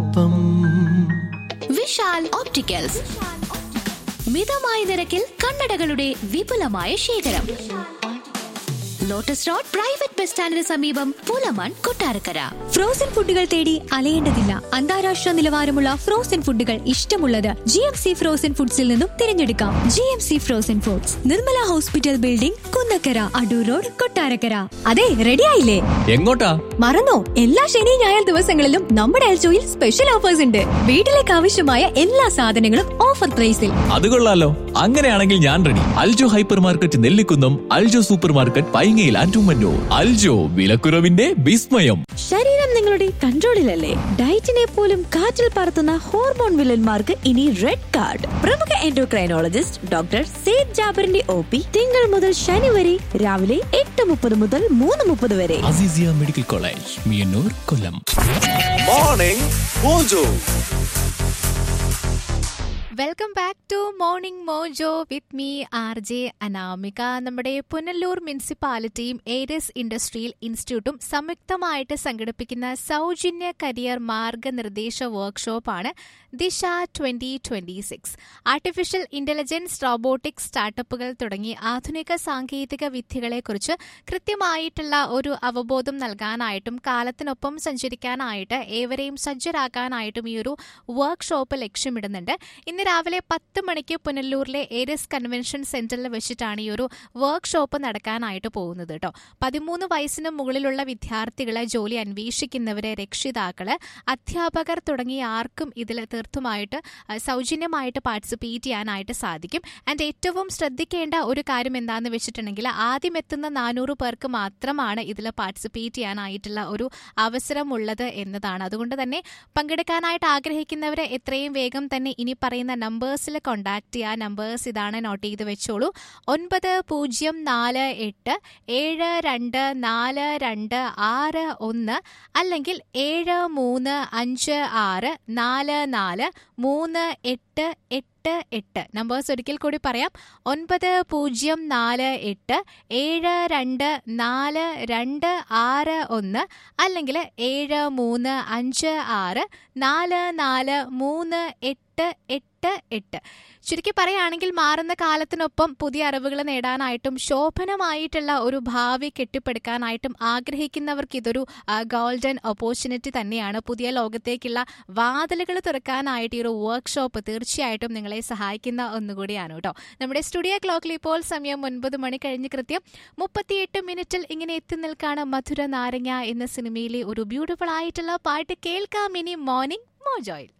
ഒപ്പം വിശാൽ ഓപ്റ്റിക്കൽസ് മിതമായ നിരക്കിൽ കണ്ണടകളുടെ വിപുലമായ ശേഖരം ലോട്ടസ് റോഡ് പ്രൈവറ്റ് ബസ് സ്റ്റാൻഡിന് സമീപം പുലമൺ കൊട്ടാരക്കര ഫ്രോസൺ ഫുഡുകൾ തേടി അലയേണ്ടതില്ല അന്താരാഷ്ട്ര നിലവാരമുള്ള ഫ്രോസൺ ഫുഡുകൾ ഇഷ്ടമുള്ളത് ജി എം സി ഫ്രോസൺ ഫുഡ്സിൽ നിന്നും തിരഞ്ഞെടുക്കാം G M C frozen foods Nirmala hospital building Kunnakkara Adoor road Kottarakkara അതെ റെഡി ആയില്ലേ എങ്ങോട്ടാ മറന്നോ എല്ലാ ശനി ഞായർ ദിവസങ്ങളിലും നമ്മുടെ എൽജോയിൽ സ്പെഷ്യൽ ഓഫേഴ്സ് ഉണ്ട് വീട്ടിലേക്ക് ആവശ്യമായ എല്ലാ സാധനങ്ങളും ഓഫർ പ്രൈസിൽ അത് കൊള്ളാലോ അങ്ങനെയാണെങ്കിൽ ഞാൻ ready Aljo hyper market Nellikunnam Aljo super market പൈങ്ങയിൽ ആൻഡുമന്നൂർ അൽജോ വിലക്കുറവിന്റെ വിസ്മയം ശരീരം നിങ്ങളുടെ കൺട്രോളിലല്ലേ ഡയറ്റിനെ പോലും കാറ്റിൽ പറത്തുന്ന ഹോർമോൺ വില്ലന്മാർക്ക് ഇനി റെഡ് കാർഡ് പ്രമുഖ എൻഡോക്രൈനോളജിസ്റ്റ് ഡോക്ടർ സെയ്ദ് ജാബറിന്റെ ഒ പി തിങ്കൾ മുതൽ ശനി വരെ രാവിലെ എട്ട് മുപ്പത് മുതൽ മൂന്ന് മുപ്പത് വരെ Azeezia medical college Meeyannoor Kollam morning mojo welcome back to morning mojo with me R J Anamika നമ്മുടെ പുനലൂർ മുനിസിപ്പാലിറ്റിയും ഏരിയസ് ഇൻഡസ്ട്രിയൽ ഇൻസ്റ്റിറ്റ്യൂട്ടും സംയുക്തമായിട്ട് സംഘടിപ്പിക്കുന്ന സൗജന്യ കരിയർ മാർഗനിർദ്ദേശ വർക്ക്ഷോപ്പാണ് Disha twenty twenty six artificial intelligence robotics സ്റ്റാർട്ടപ്പുകൾ തുടങ്ങി ആധുനിക സാങ്കേതിക വിദ്യകളെക്കുറിച്ച് കൃത്യമായിട്ടുള്ള ഒരു അവബോധം നൽകാനായിട്ടും കാലത്തിനൊപ്പം സഞ്ചരിക്കാനായിട്ട് ഏവരെയും സജ്ജരാക്കാനായിട്ടും ഈ ഒരു വർക്ക്ഷോപ്പ് ലക്ഷ്യമിടുന്നുണ്ട് ഇന്ന് രാവിലെ പത്ത് മണിക്ക് പുനലൂരിലെ ഏരിയസ് കൺവെൻഷൻ സെന്ററിൽ വെച്ചിട്ടാണ് ഈ ഒരു വർക്ക്ഷോപ്പ് നടക്കാനായിട്ട് പോകുന്നത് കേട്ടോ പതിമൂന്ന് വയസ്സിന് മുകളിലുള്ള വിദ്യാർത്ഥികളെ ജോലി അന്വേഷിക്കുന്നവരെ രക്ഷിതാക്കള് അധ്യാപകർ തുടങ്ങിയ ആർക്കും ഇതിൽ തീർത്തുമായിട്ട് ആ, സൗജന്യമായിട്ട് പാർട്ടിസിപ്പേറ്റ് ചെയ്യാനായിട്ട് സാധിക്കും ആൻഡ് ഏറ്റവും ശ്രദ്ധിക്കേണ്ട ഒരു കാര്യം എന്താണെന്ന് വെച്ചിട്ടുണ്ടെങ്കിൽ ആദ്യം എത്തുന്ന നാനൂറ് പേർക്ക് മാത്രമാണ് ഇതിൽ പാർട്ടിസിപ്പേറ്റ് ചെയ്യാനായിട്ടുള്ള ഒരു അവസരമുള്ളത് എന്നതാണ് അതുകൊണ്ട് തന്നെ പങ്കെടുക്കാനായിട്ട് ആഗ്രഹിക്കുന്നവരെ എത്രയും വേഗം തന്നെ ഇനി പറയുന്ന നമ്പേഴ്സിൽ കോൺടാക്ട് ചെയ്യുക നമ്പേഴ്സ് ഇതാണ് നോട്ട് ചെയ്ത് വെച്ചോളൂ ഒൻപത് പൂജ്യം നാല് എട്ട് ഏഴ് രണ്ട് നാല് രണ്ട് ആറ് ഒന്ന് അല്ലെങ്കിൽ ഏഴ് മൂന്ന് അഞ്ച് ആറ് നാല് നാല് മൂന്ന് എട്ട് എട്ട് എട്ട് നമ്പേഴ്സ് ഒരിക്കൽ കൂടി പറയാം ഒൻപത് പൂജ്യം നാല് എട്ട് ഏഴ് രണ്ട് നാല് രണ്ട് ആറ് ഒന്ന് അല്ലെങ്കിൽ ഏഴ് മൂന്ന് അഞ്ച് ആറ് നാല് നാല് മൂന്ന് എട്ട് എട്ട് എട്ട് ചുരുക്കി പറയുകയാണെങ്കിൽ മാറുന്ന കാലത്തിനൊപ്പം പുതിയ അറിവുകൾ നേടാനായിട്ടും ശോഭനമായിട്ടുള്ള ഒരു ഭാവി കെട്ടിപ്പടുക്കാനായിട്ടും ആഗ്രഹിക്കുന്നവർക്ക് ഇതൊരു ഗോൾഡൻ ഓപ്പർച്യൂണിറ്റി തന്നെയാണ് പുതിയ ലോകത്തേക്കുള്ള വാതിലുകൾ തുറക്കാനായിട്ട് ഈ ഒരു വർക്ക്ഷോപ്പ് തീർച്ചയായിട്ടും നിങ്ങളെ സഹായിക്കുന്ന ഒന്നുകൂടിയാണ് കേട്ടോ നമ്മുടെ സ്റ്റുഡിയോ ക്ലോക്കിൽ ഇപ്പോൾ സമയം ഒൻപത് മണി കഴിഞ്ഞ് കൃത്യം മുപ്പത്തിയെട്ട് മിനിറ്റിൽ ഇങ്ങനെ എത്തി നിൽക്കാണ് മധുര നാരങ്ങ എന്ന സിനിമയിലെ ഒരു ബ്യൂട്ടിഫുൾ ആയിട്ടുള്ള പാട്ട് കേൾക്കാം ഇനി മോർണിംഗ് മോജോയിൽ